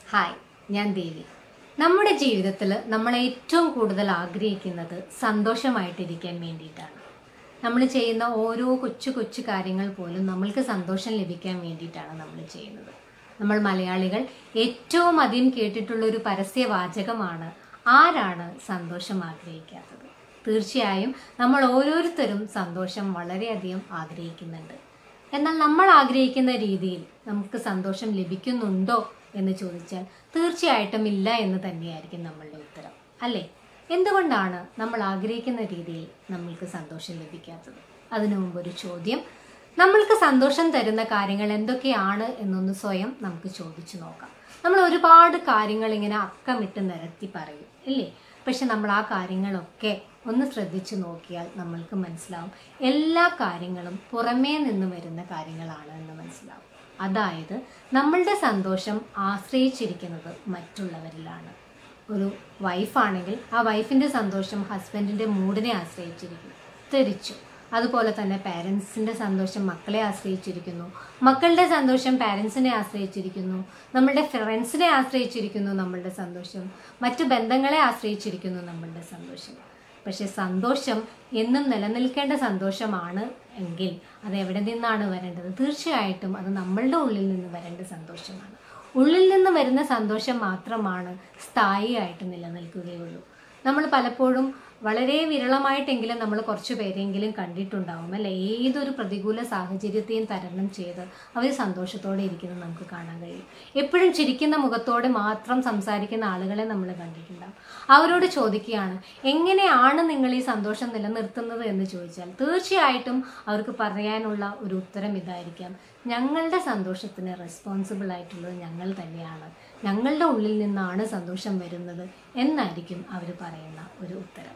hi ഞാൻ ദേവി നമ്മുടെ ജീവിതത്തിൽ നമ്മൾ ഏറ്റവും കൂടുതൽ ആഗ്രഹിക്കുന്നത് സന്തോഷമായിട്ടിരിക്കാൻ വേണ്ടിയിട്ടാണ് നമ്മൾ ചെയ്യുന്ന ഓരോ കൊച്ചു കൊച്ചു കാര്യങ്ങൾ പോലും നമ്മൾക്ക് സന്തോഷം ലഭിക്കാൻ വേണ്ടിയിട്ടാണ് നമ്മൾ ചെയ്യുന്നത് നമ്മൾ മലയാളികൾ ഏറ്റവും അധികം കേട്ടിട്ടുള്ള ഒരു പരസ്യവാചകമാണ് ആരാണ് സന്തോഷം ആഗ്രഹിക്കാത്തത് തീർച്ചയായും നമ്മൾ ഓരോരുത്തരും സന്തോഷം വളരെയധികം ആഗ്രഹിക്കുന്നുണ്ട് എന്നാൽ നമ്മൾ ആഗ്രഹിക്കുന്ന രീതിയിൽ നമുക്ക് സന്തോഷം ലഭിക്കുന്നുണ്ടോ എന്ന് ചോദിച്ചാൽ തീർച്ചയായിട്ടും ഇല്ല എന്ന് തന്നെയായിരിക്കും നമ്മളുടെ ഉത്തരം അല്ലേ എന്തുകൊണ്ടാണ് നമ്മൾ ആഗ്രഹിക്കുന്ന രീതിയിൽ നമ്മൾക്ക് സന്തോഷം ലഭിക്കാത്തത് അതിനു മുമ്പ് ഒരു ചോദ്യം നമ്മൾക്ക് സന്തോഷം തരുന്ന കാര്യങ്ങൾ എന്തൊക്കെയാണ് എന്നൊന്ന് സ്വയം നമുക്ക് ചോദിച്ചു നോക്കാം നമ്മൾ ഒരുപാട് കാര്യങ്ങൾ ഇങ്ങനെ അക്കമിട്ട് നിരത്തി പറയും ഇല്ലേ പക്ഷെ നമ്മൾ ആ കാര്യങ്ങളൊക്കെ ഒന്ന് ശ്രദ്ധിച്ചു നോക്കിയാൽ നമ്മൾക്ക് മനസ്സിലാവും എല്ലാ കാര്യങ്ങളും പുറമേ നിന്ന് വരുന്ന കാര്യങ്ങളാണ് എന്ന് മനസ്സിലാവും അതായത് നമ്മളുടെ സന്തോഷം ആശ്രയിച്ചിരിക്കുന്നത് മറ്റുള്ളവരിലാണ് ഒരു വൈഫാണെങ്കിൽ ആ വൈഫിൻ്റെ സന്തോഷം ഹസ്ബൻഡിൻ്റെ മൂഡിനെ ആശ്രയിച്ചിരിക്കും തിരിച്ചു അതുപോലെ തന്നെ പാരൻസിൻ്റെ സന്തോഷം മക്കളെ ആശ്രയിച്ചിരിക്കുന്നു മക്കളുടെ സന്തോഷം പാരൻസിനെ ആശ്രയിച്ചിരിക്കുന്നു നമ്മളുടെ ഫ്രണ്ട്സിനെ ആശ്രയിച്ചിരിക്കുന്നു നമ്മളുടെ സന്തോഷം മറ്റു ബന്ധങ്ങളെ ആശ്രയിച്ചിരിക്കുന്നു നമ്മളുടെ സന്തോഷം പക്ഷെ സന്തോഷം എന്നും നിലനിൽക്കേണ്ട സന്തോഷമാണ് എങ്കിൽ അത് എവിടെ നിന്നാണ് വരേണ്ടത് തീർച്ചയായിട്ടും അത് നമ്മളുടെ ഉള്ളിൽ നിന്ന് വരേണ്ട സന്തോഷമാണ് ഉള്ളിൽ നിന്ന് വരുന്ന സന്തോഷം മാത്രമാണ് സ്ഥായിയായിട്ട് നിലനിൽക്കുകയുള്ളൂ നമ്മൾ പലപ്പോഴും വളരെ വിരളമായിട്ടെങ്കിലും നമ്മൾ കുറച്ച് പേരെങ്കിലും കണ്ടിട്ടുണ്ടാവും അല്ലെ ഏതൊരു പ്രതികൂല സാഹചര്യത്തെയും തരണം ചെയ്ത് അവർ സന്തോഷത്തോടെ ഇരിക്കുന്നത് നമുക്ക് കാണാൻ കഴിയും എപ്പോഴും ചിരിക്കുന്ന മുഖത്തോടെ മാത്രം സംസാരിക്കുന്ന ആളുകളെ നമ്മൾ കണ്ടിട്ടുണ്ടാവും അവരോട് ചോദിക്കുകയാണ് എങ്ങനെയാണ് നിങ്ങൾ ഈ സന്തോഷം നിലനിർത്തുന്നത് എന്ന് ചോദിച്ചാൽ തീർച്ചയായിട്ടും അവർക്ക് പറയാനുള്ള ഒരു ഉത്തരം ഇതായിരിക്കാം ഞങ്ങളുടെ സന്തോഷത്തിന് റെസ്പോൺസിബിൾ ആയിട്ടുള്ളത് ഞങ്ങൾ തന്നെയാണ് ഞങ്ങളുടെ ഉള്ളിൽ നിന്നാണ് സന്തോഷം വരുന്നത് എന്നായിരിക്കും അവർ പറയുന്ന ഒരു ഉത്തരം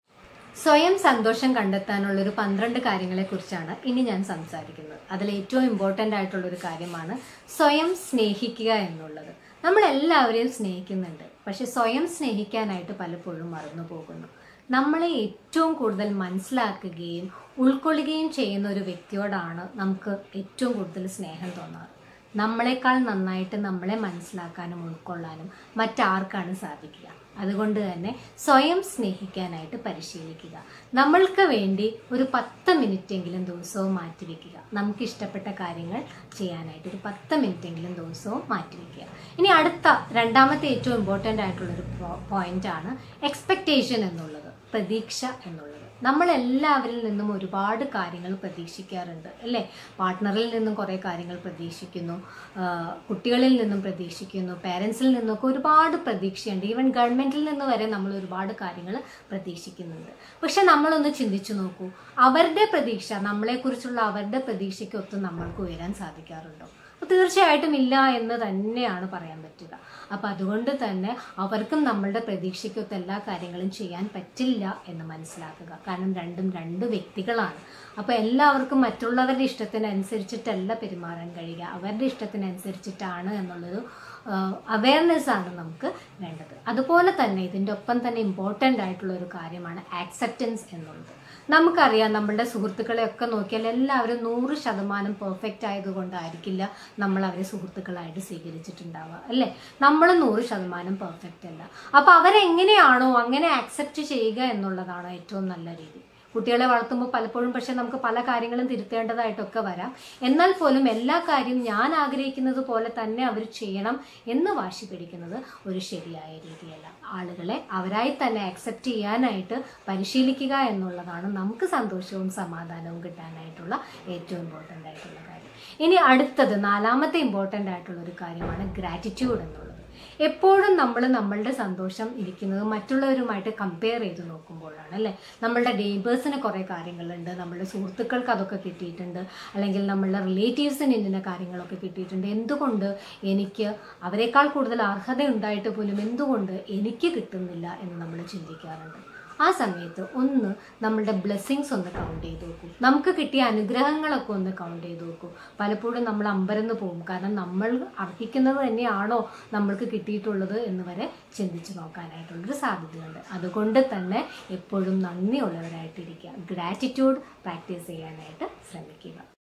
സ്വയം സന്തോഷം കണ്ടെത്താനുള്ള ഒരു പന്ത്രണ്ട് കാര്യങ്ങളെക്കുറിച്ചാണ് ഇനി ഞാൻ സംസാരിക്കുന്നത് അതിൽ ഏറ്റവും ഇമ്പോർട്ടൻ്റ് ആയിട്ടുള്ള ഒരു കാര്യമാണ് സ്വയം സ്നേഹിക്കുക എന്നുള്ളത് നമ്മൾ എല്ലാവരെയും സ്നേഹിക്കുന്നുണ്ട് പക്ഷെ സ്വയം സ്നേഹിക്കാനായിട്ട് പലപ്പോഴും മറന്നു പോകുന്നു നമ്മളെ ഏറ്റവും കൂടുതൽ മനസ്സിലാക്കുകയും ഉൾക്കൊള്ളുകയും ചെയ്യുന്ന ഒരു വ്യക്തിയോടാണ് നമുക്ക് ഏറ്റവും കൂടുതൽ സ്നേഹം തോന്നാറ് നമ്മളെക്കാൾ നന്നായിട്ട് നമ്മളെ മനസ്സിലാക്കാനും ഉൾക്കൊള്ളാനും മറ്റാർക്കാണ് സാധിക്കുക അതുകൊണ്ട് തന്നെ സ്വയം സ്നേഹിക്കാനായിട്ട് പരിശീലിക്കുക നമ്മൾക്ക് വേണ്ടി ഒരു പത്ത് മിനിറ്റെങ്കിലും ദിവസവും മാറ്റിവെക്കുക നമുക്ക് ഇഷ്ടപ്പെട്ട കാര്യങ്ങൾ ചെയ്യാനായിട്ട് ഒരു പത്ത് മിനിറ്റെങ്കിലും ദിവസവും മാറ്റിവെക്കുക ഇനി അടുത്ത രണ്ടാമത്തെ ഏറ്റവും ഇമ്പോർട്ടൻ്റ് ആയിട്ടുള്ളൊരു പോയിൻ്റാണ് എക്സ്പെക്റ്റേഷൻ എന്നുള്ളത് പ്രതീക്ഷ എന്നുള്ളത് നമ്മൾ എല്ലാവരിൽ നിന്നും ഒരുപാട് കാര്യങ്ങൾ പ്രതീക്ഷിക്കാറുണ്ട് അല്ലേ പാർട്ട്ണറിൽ നിന്നും കുറേ കാര്യങ്ങൾ പ്രതീക്ഷിക്കുന്നു കുട്ടികളിൽ നിന്നും പ്രതീക്ഷിക്കുന്നു പേരൻസിൽ നിന്നൊക്കെ ഒരുപാട് പ്രതീക്ഷയുണ്ട് ഈവൻ ഗവൺമെൻറ്റിൽ നിന്ന് വരെ നമ്മൾ ഒരുപാട് കാര്യങ്ങൾ പ്രതീക്ഷിക്കുന്നുണ്ട് പക്ഷെ നമ്മളൊന്ന് ചിന്തിച്ചു നോക്കൂ അവരുടെ പ്രതീക്ഷ നമ്മളെക്കുറിച്ചുള്ള അവരുടെ പ്രതീക്ഷയ്ക്കൊത്ത് നമ്മൾക്ക് ഉയരാൻ സാധിക്കാറുണ്ടോ തീർച്ചയായിട്ടും ഇല്ല എന്ന് തന്നെയാണ് പറയാൻ പറ്റുക അപ്പം അതുകൊണ്ട് തന്നെ അവർക്കും നമ്മളുടെ പ്രതീക്ഷയ്ക്കൊത്ത് എല്ലാ കാര്യങ്ങളും ചെയ്യാൻ പറ്റില്ല എന്ന് മനസ്സിലാക്കുക കാരണം രണ്ടും രണ്ട് വ്യക്തികളാണ് അപ്പോൾ എല്ലാവർക്കും മറ്റുള്ളവരുടെ ഇഷ്ടത്തിനനുസരിച്ചിട്ടല്ല പെരുമാറാൻ കഴിയുക അവരുടെ ഇഷ്ടത്തിനനുസരിച്ചിട്ടാണ് എന്നുള്ളൊരു അവയർനെസ് ആണ് നമുക്ക് വേണ്ടത് അതുപോലെ തന്നെ ഇതിൻ്റെ ഒപ്പം തന്നെ ഇമ്പോർട്ടൻ്റ് ആയിട്ടുള്ള ഒരു കാര്യമാണ് ആക്സെപ്റ്റൻസ് എന്നുള്ളത് നമുക്കറിയാം നമ്മളുടെ സുഹൃത്തുക്കളെയൊക്കെ നോക്കിയാൽ എല്ലാവരും നൂറ് ശതമാനം പെർഫെക്റ്റ് ആയതുകൊണ്ടായിരിക്കില്ല നമ്മൾ അവരെ സുഹൃത്തുക്കളായിട്ട് സ്വീകരിച്ചിട്ടുണ്ടാവുക അല്ലേ നമ്മൾ നൂറ് ശതമാനം പെർഫെക്റ്റ് അല്ല അപ്പോൾ അവരെങ്ങനെയാണോ അങ്ങനെ ആക്സെപ്റ്റ് ചെയ്യുക എന്നുള്ളതാണ് ഏറ്റവും നല്ല രീതി കുട്ടികളെ വളർത്തുമ്പോൾ പലപ്പോഴും പക്ഷെ നമുക്ക് പല കാര്യങ്ങളും തിരുത്തേണ്ടതായിട്ടൊക്കെ വരാം എന്നാൽ പോലും എല്ലാ കാര്യം ഞാൻ ആഗ്രഹിക്കുന്നത് പോലെ തന്നെ അവർ ചെയ്യണം എന്ന് വാശി പിടിക്കുന്നത് ഒരു ശരിയായ രീതിയല്ല ആളുകളെ അവരായി തന്നെ അക്സെപ്റ്റ് ചെയ്യാനായിട്ട് പരിശീലിക്കുക എന്നുള്ളതാണ് നമുക്ക് സന്തോഷവും സമാധാനവും കിട്ടാനായിട്ടുള്ള ഏറ്റവും ഇമ്പോർട്ടൻ്റ് ആയിട്ടുള്ള കാര്യം ഇനി അടുത്തത് നാലാമത്തെ ഇമ്പോർട്ടൻ്റ് ആയിട്ടുള്ള ഒരു കാര്യമാണ് ഗ്രാറ്റിറ്റ്യൂഡ് എന്നുള്ളത് എപ്പോഴും നമ്മൾ നമ്മളുടെ സന്തോഷം ഇരിക്കുന്നത് മറ്റുള്ളവരുമായിട്ട് കമ്പയർ ചെയ്ത് നോക്കുമ്പോഴാണ് അല്ലേ നമ്മളുടെ നെയ്ബേഴ്സിന് കുറേ കാര്യങ്ങളുണ്ട് നമ്മളുടെ സുഹൃത്തുക്കൾക്ക് അതൊക്കെ കിട്ടിയിട്ടുണ്ട് അല്ലെങ്കിൽ നമ്മളുടെ റിലേറ്റീവ്സിന് ഇന്ന കാര്യങ്ങളൊക്കെ കിട്ടിയിട്ടുണ്ട് എന്തുകൊണ്ട് എനിക്ക് അവരെക്കാൾ കൂടുതൽ അർഹത ഉണ്ടായിട്ട് പോലും എന്തുകൊണ്ട് എനിക്ക് കിട്ടുന്നില്ല എന്ന് നമ്മൾ ചിന്തിക്കാറുണ്ട് ആ സമയത്ത് ഒന്ന് നമ്മളുടെ ബ്ലെസ്സിങ്സ് ഒന്ന് കൗണ്ട് ചെയ്ത് നോക്കൂ നമുക്ക് കിട്ടിയ അനുഗ്രഹങ്ങളൊക്കെ ഒന്ന് കൗണ്ട് ചെയ്ത് നോക്കൂ പലപ്പോഴും നമ്മൾ അമ്പരന്ന് പോകും കാരണം നമ്മൾ അർഹിക്കുന്നത് തന്നെയാണോ നമ്മൾക്ക് കിട്ടിയിട്ടുള്ളത് എന്ന് വരെ ചിന്തിച്ച് നോക്കാനായിട്ടുള്ളൊരു സാധ്യതയുണ്ട് അതുകൊണ്ട് തന്നെ എപ്പോഴും നന്ദിയുള്ളവരായിട്ടിരിക്കുക ഗ്രാറ്റിറ്റ്യൂഡ് പ്രാക്ടീസ് ചെയ്യാനായിട്ട് ശ്രമിക്കുക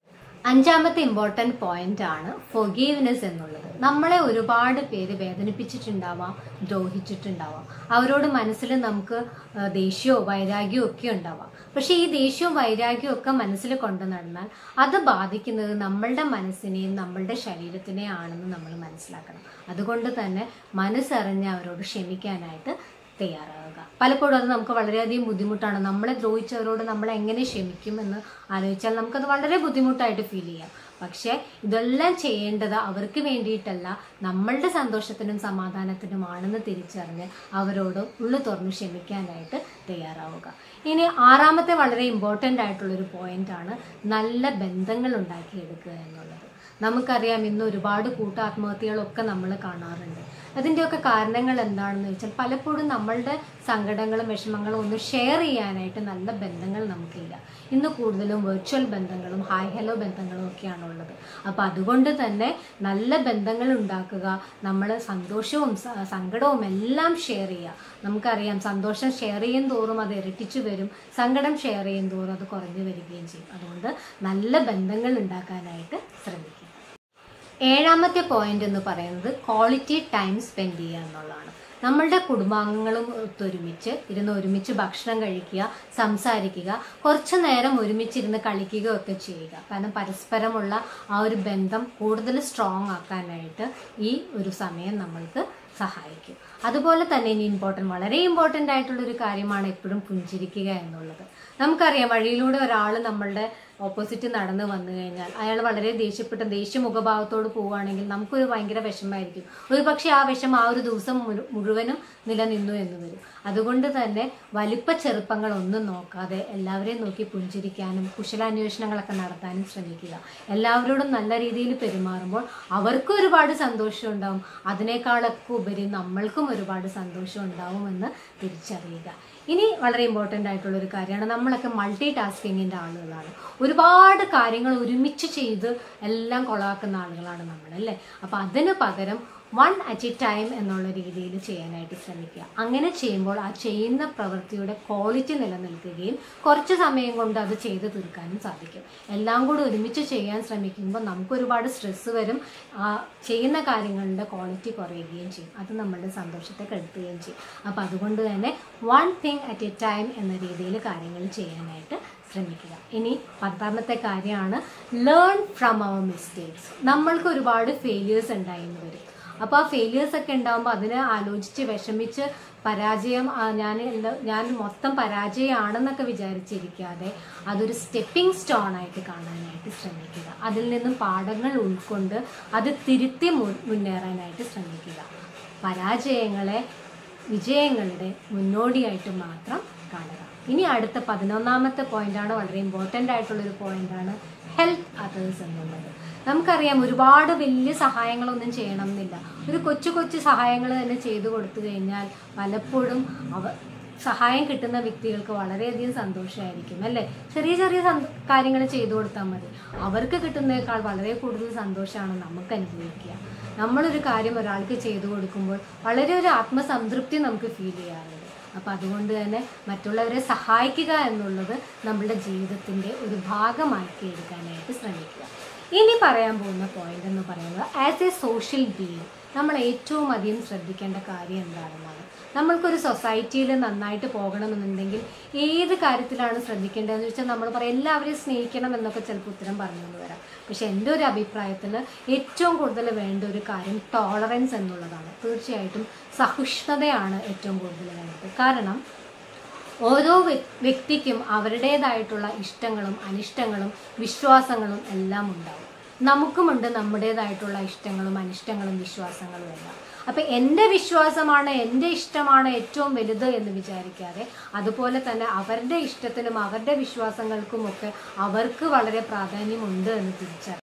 അഞ്ചാമത്തെ ഇമ്പോർട്ടൻറ്റ് പോയിന്റ് ആണ് ഫൊഗീവ്നെസ് എന്നുള്ളത് നമ്മളെ ഒരുപാട് പേര് വേദനിപ്പിച്ചിട്ടുണ്ടാവാം ദ്രോഹിച്ചിട്ടുണ്ടാവാം അവരോട് മനസ്സിൽ നമുക്ക് ആ, ദേഷ്യമോ വൈരാഗ്യമോ ഒക്കെ ഉണ്ടാവാം പക്ഷേ ഈ ദേഷ്യവും വൈരാഗ്യവും ഒക്കെ മനസ്സിൽ കൊണ്ടു നടന്നാൽ അത് ബാധിക്കുന്നത് നമ്മളുടെ മനസ്സിനെയും നമ്മളുടെ ശരീരത്തിനെയും ആണെന്ന് നമ്മൾ മനസ്സിലാക്കണം അതുകൊണ്ട് തന്നെ മനസ്സറിഞ്ഞ് അവരോട് ക്ഷമിക്കാനായിട്ട് തയ്യാറാവുക പലപ്പോഴും അത് നമുക്ക് വളരെയധികം ബുദ്ധിമുട്ടാണ് നമ്മളെ ദ്രോഹിച്ചവരോട് നമ്മൾ എങ്ങനെ ക്ഷമിക്കും എന്ന് ആലോചിച്ചാൽ നമുക്കത് വളരെ ബുദ്ധിമുട്ടായിട്ട് ഫീൽ ചെയ്യാം പക്ഷേ ഇതെല്ലാം ചെയ്യേണ്ടത് അവർക്ക് വേണ്ടിയിട്ടല്ല നമ്മളുടെ സന്തോഷത്തിനും സമാധാനത്തിനുമാണെന്ന് തിരിച്ചറിഞ്ഞ് അവരോട് ഉള്ളു തുറന്ന് ക്ഷമിക്കാനായിട്ട് തയ്യാറാവുക ഇനി ആറാമത്തെ വളരെ ഇമ്പോർട്ടൻ്റ് ആയിട്ടുള്ളൊരു പോയിന്റാണ് നല്ല ബന്ധങ്ങൾ ഉണ്ടാക്കിയെടുക്കുക എന്നുള്ളത് നമുക്കറിയാം ഇന്ന് ഒരുപാട് കൂട്ടാത്മഹത്യകളൊക്കെ നമ്മൾ കാണാറുണ്ട് അതിൻ്റെയൊക്കെ കാരണങ്ങൾ എന്താണെന്ന് വെച്ചാൽ പലപ്പോഴും നമ്മളുടെ സങ്കടങ്ങളും വിഷമങ്ങളും ഒന്നും ഷെയർ ചെയ്യാനായിട്ട് നല്ല ബന്ധങ്ങൾ നമുക്കില്ല ഇന്ന് കൂടുതലും വെർച്വൽ ബന്ധങ്ങളും ഹായ് ഹലോ ബന്ധങ്ങളും ഒക്കെയാണ് ഉള്ളത് അപ്പോൾ അതുകൊണ്ട് തന്നെ നല്ല ബന്ധങ്ങൾ ഉണ്ടാക്കുക നമ്മൾ സന്തോഷവും സ- സങ്കടവും എല്ലാം ഷെയർ ചെയ്യുക നമുക്കറിയാം സന്തോഷം ഷെയർ ചെയ്യും തോറും അത് ഇരട്ടിച്ചു വരും സങ്കടം ഷെയർ ചെയ്യും തോറും അത് കുറഞ്ഞു വരികയും ചെയ്യും അതുകൊണ്ട് നല്ല ബന്ധങ്ങൾ ഉണ്ടാക്കാനായിട്ട് ശ്രമിക്കുക ഏഴാമത്തെ പോയിന്റ് എന്ന് പറയുന്നത് ക്വാളിറ്റി ടൈം സ്പെൻഡ് ചെയ്യുക എന്നുള്ളതാണ് നമ്മളുടെ കുടുംബാംഗങ്ങളും ഒത്തൊരുമിച്ച് ഇരുന്ന് ഒരുമിച്ച് ഭക്ഷണം കഴിക്കുക സംസാരിക്കുക കുറച്ചു നേരം ഒരുമിച്ചിരുന്ന് കളിക്കുക ഒക്കെ ചെയ്യുക കാരണം പരസ്പരമുള്ള ആ ഒരു ബന്ധം കൂടുതൽ സ്ട്രോങ് ആക്കാനായിട്ട് ഈ ഒരു സമയം നമ്മൾക്ക് സഹായിക്കും അതുപോലെ തന്നെ ഇനി ഇമ്പോർട്ടൻ്റ് വളരെ ഇമ്പോർട്ടൻ്റ് ആയിട്ടുള്ള ഒരു കാര്യമാണ് എപ്പോഴും പുഞ്ചിരിക്കുക എന്നുള്ളത് നമുക്കറിയാം വഴിയിലൂടെ ഒരാൾ നമ്മളുടെ ഓപ്പോസിറ്റ് നടന്ന് വന്നു കഴിഞ്ഞാൽ അയാൾ വളരെ ദേഷ്യപ്പെട്ട ദേഷ്യ മുഖഭാവത്തോട് പോവുകയാണെങ്കിൽ നമുക്കൊരു ഭയങ്കര വിഷമമായിരിക്കും ഒരു പക്ഷേ ആ വിഷമം ആ ഒരു ദിവസം മുഴു- മുഴുവനും നിലനിന്നു എന്ന് വരും അതുകൊണ്ട് തന്നെ വലിപ്പ ചെറുപ്പങ്ങളൊന്നും നോക്കാതെ എല്ലാവരെയും നോക്കി പുഞ്ചിരിക്കാനും കുശലാന്വേഷണങ്ങളൊക്കെ നടത്താനും ശ്രമിക്കുക എല്ലാവരോടും നല്ല രീതിയിൽ പെരുമാറുമ്പോൾ അവർക്കും ഒരുപാട് സന്തോഷം ഉണ്ടാവും അതിനേക്കാളൊക്കെ ഉപരി നമ്മൾക്കും ഒരുപാട് സന്തോഷം ഉണ്ടാവുമെന്ന് തിരിച്ചറിയുക ഇനി വളരെ ഇമ്പോർട്ടൻ്റ് ആയിട്ടുള്ള ഒരു കാര്യമാണ് നമ്മളൊക്കെ മൾട്ടി ടാസ്കിങ്ങിൻ്റെ ആളുകളാണ് ഒരുപാട് കാര്യങ്ങൾ ഒരുമിച്ച് ചെയ്ത് എല്ലാം കൊളാക്കുന്ന ആളുകളാണ് നമ്മൾ അല്ലേ അപ്പോൾ അതിന് പകരം വൺ അറ്റ് എ ടൈം എന്നുള്ള രീതിയിൽ ചെയ്യാനായിട്ട് ശ്രമിക്കുക അങ്ങനെ ചെയ്യുമ്പോൾ ആ ചെയ്യുന്ന പ്രവൃത്തിയുടെ ക്വാളിറ്റി നിലനിൽക്കുകയും കുറച്ച് സമയം കൊണ്ട് അത് ചെയ്ത് തീർക്കാനും സാധിക്കും എല്ലാം കൂടി ഒരുമിച്ച് ചെയ്യാൻ ശ്രമിക്കുമ്പോൾ നമുക്ക് ഒരുപാട് സ്ട്രെസ്സ് വരും ആ ചെയ്യുന്ന കാര്യങ്ങളുടെ ക്വാളിറ്റി കുറയുകയും ചെയ്യും അത് നമ്മളുടെ സന്തോഷത്തെ കെടുത്തുകയും ചെയ്യും അപ്പോൾ അതുകൊണ്ട് തന്നെ one thing at a time എന്ന രീതിയിൽ കാര്യങ്ങൾ ചെയ്യാനായിട്ട് ശ്രമിക്കുക ഇനി പത്താമത്തെ കാര്യമാണ് ലേൺ ഫ്രം അവർ മിസ്റ്റേക്സ് നമ്മൾക്ക് ഒരുപാട് ഫെയിലിയേഴ്സ് ഉണ്ടായി എന്ന് വരും അപ്പോൾ ആ ഫെയിലിയേഴ്സ് ഒക്കെ ഉണ്ടാകുമ്പോൾ അതിനെ ആലോചിച്ച് വിഷമിച്ച് പരാജയം ആ, ഞാൻ എല്ലാ- ഞാൻ മൊത്തം പരാജയമാണെന്നൊക്കെ വിചാരിച്ചിരിക്കാതെ അതൊരു സ്റ്റെപ്പിംഗ് സ്റ്റോൺ ആയിട്ട് കാണാനായിട്ട് ശ്രമിക്കുക അതിൽ നിന്നും പാഠങ്ങൾ ഉൾക്കൊണ്ട് അത് തിരുത്തി മു- മുന്നേറാനായിട്ട് ശ്രമിക്കുക പരാജയങ്ങളെ വിജയങ്ങളുടെ മുന്നോടിയായിട്ട് മാത്രം കാണുക ഇനി അടുത്ത പതിനൊന്നാമത്തെ പോയിന്റാണ് വളരെ ഇമ്പോർട്ടൻ്റ് ആയിട്ടുള്ളൊരു പോയിന്റാണ് ഹെൽപ്പ് അതേഴ്സ് എന്നുള്ളത് നമുക്കറിയാം ഒരുപാട് വലിയ സഹായങ്ങളൊന്നും ചെയ്യണം എന്നില്ല ഒരു കൊച്ചു കൊച്ചു സഹായങ്ങൾ തന്നെ ചെയ്തു കൊടുത്തു കഴിഞ്ഞാൽ പലപ്പോഴും അവ സഹായം കിട്ടുന്ന വ്യക്തികൾക്ക് വളരെയധികം സന്തോഷമായിരിക്കും അല്ലേ ചെറിയ ചെറിയ കാര്യങ്ങൾ ചെയ്തു കൊടുത്താൽ മതി അവർക്ക് കിട്ടുന്നതിനേക്കാൾ വളരെ കൂടുതൽ സന്തോഷമാണ് നമുക്ക് അനുഭവിക്കുക നമ്മളൊരു കാര്യം ഒരാൾക്ക് ചെയ്തു കൊടുക്കുമ്പോൾ വളരെ ഒരു ആത്മസംതൃപ്തി നമുക്ക് ഫീൽ ചെയ്യാറുണ്ട് അപ്പം അതുകൊണ്ട് തന്നെ മറ്റുള്ളവരെ സഹായിക്കുക എന്നുള്ളത് നമ്മളുടെ ജീവിതത്തിൻ്റെ ഒരു ഭാഗമാക്കി എടുക്കാനായിട്ട് ശ്രമിക്കുക ഇനി പറയാൻ പോകുന്ന പോയിന്റ് എന്ന് പറയുന്നത് ആസ് എ സോഷ്യൽ ബീയിങ് നമ്മൾ ഏറ്റവും അധികം ശ്രദ്ധിക്കേണ്ട കാര്യം എന്താണെന്നാണ് നമ്മൾക്കൊരു സൊസൈറ്റിയിൽ നന്നായിട്ട് പോകണമെന്നുണ്ടെങ്കിൽ ഏത് കാര്യത്തിലാണ് ശ്രദ്ധിക്കേണ്ടതെന്ന് വെച്ചാൽ നമ്മൾ പറയും എല്ലാവരെയും സ്നേഹിക്കണം എന്നൊക്കെ ചിലപ്പോൾ ഉത്തരം പറഞ്ഞുകൊണ്ട് വരാം പക്ഷെ എൻ്റെ ഒരു അഭിപ്രായത്തിൽ ഏറ്റവും കൂടുതൽ വേണ്ട ഒരു കാര്യം ടോളറൻസ് എന്നുള്ളതാണ് തീർച്ചയായിട്ടും സഹിഷ്ണുതയാണ് ഏറ്റവും കൂടുതൽ വേണ്ടത് കാരണം ഓരോ വ്യ- വ്യക്തിക്കും അവരുടേതായിട്ടുള്ള ഇഷ്ടങ്ങളും അനിഷ്ടങ്ങളും വിശ്വാസങ്ങളും എല്ലാം ഉണ്ടാവും നമുക്കുമുണ്ട് നമ്മുടേതായിട്ടുള്ള ഇഷ്ടങ്ങളും അനിഷ്ടങ്ങളും വിശ്വാസങ്ങളും എല്ലാം അപ്പം എൻ്റെ വിശ്വാസമാണ് എൻ്റെ ഇഷ്ടമാണ് ഏറ്റവും വലുത് എന്ന് വിചാരിക്കാതെ അതുപോലെ തന്നെ അവരുടെ ഇഷ്ടത്തിനും അവരുടെ വിശ്വാസങ്ങൾക്കുമൊക്കെ അവർക്ക് വളരെ പ്രാധാന്യമുണ്ട് എന്ന് തിരിച്ചറിയാം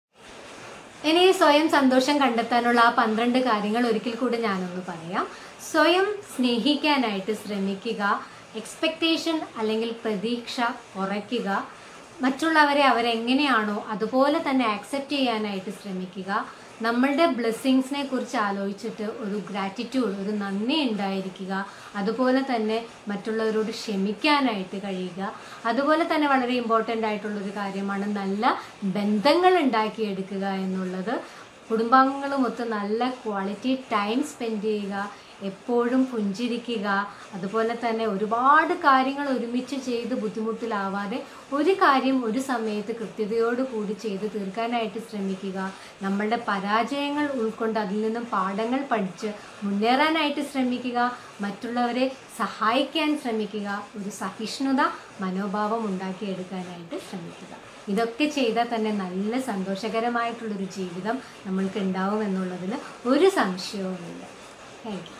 ഇനി സ്വയം സന്തോഷം കണ്ടെത്താനുള്ള ആ പന്ത്രണ്ട് കാര്യങ്ങൾ ഒരിക്കൽ കൂടി ഞാനൊന്ന് പറയാം സ്വയം സ്നേഹിക്കാനായിട്ട് ശ്രമിക്കുക എക്സ്പെക്റ്റേഷൻ അല്ലെങ്കിൽ പ്രതീക്ഷ കുറയ്ക്കുക മറ്റുള്ളവരെ അവരെങ്ങനെയാണോ അതുപോലെ തന്നെ ആക്സെപ്റ്റ് ചെയ്യാനായിട്ട് ശ്രമിക്കുക നമ്മളുടെ ബ്ലെസ്സിങ്സിനെ കുറിച്ച് ആലോചിച്ചിട്ട് ഒരു ഗ്രാറ്റിറ്റ്യൂഡ് ഒരു നന്ദി ഉണ്ടായിരിക്കുക അതുപോലെ തന്നെ മറ്റുള്ളവരോട് ക്ഷമിക്കാനായിട്ട് കഴിയുക അതുപോലെ തന്നെ വളരെ ഇമ്പോർട്ടൻ്റ് ആയിട്ടുള്ളൊരു കാര്യമാണ് നല്ല ബന്ധങ്ങൾ ഉണ്ടാക്കിയെടുക്കുക എന്നുള്ളത് കുടുംബാംഗങ്ങളുമൊത്ത് നല്ല ക്വാളിറ്റി ടൈം സ്പെൻഡ് ചെയ്യുക എപ്പോഴും പുഞ്ചിരിക്കുക അതുപോലെ തന്നെ ഒരുപാട് കാര്യങ്ങൾ ഒരുമിച്ച് ചെയ്ത് ബുദ്ധിമുട്ടിലാവാതെ ഒരു കാര്യം ഒരു സമയത്ത് കൃത്യതയോട് കൂടി ചെയ്ത് തീർക്കാനായിട്ട് ശ്രമിക്കുക നമ്മളുടെ പരാജയങ്ങൾ ഉൾക്കൊണ്ട് അതിൽ നിന്നും പാഠങ്ങൾ പഠിച്ച് മുന്നേറാനായിട്ട് ശ്രമിക്കുക മറ്റുള്ളവരെ സഹായിക്കാൻ ശ്രമിക്കുക ഒരു സഹിഷ്ണുത മനോഭാവം ഉണ്ടാക്കിയെടുക്കാനായിട്ട് ശ്രമിക്കുക ഇതൊക്കെ ചെയ്താൽ തന്നെ നല്ല സന്തോഷകരമായിട്ടുള്ളൊരു ജീവിതം നമ്മൾക്ക് ഉണ്ടാവും എന്നുള്ളതിൽ ഒരു സംശയവുമില്ല താങ്ക് യു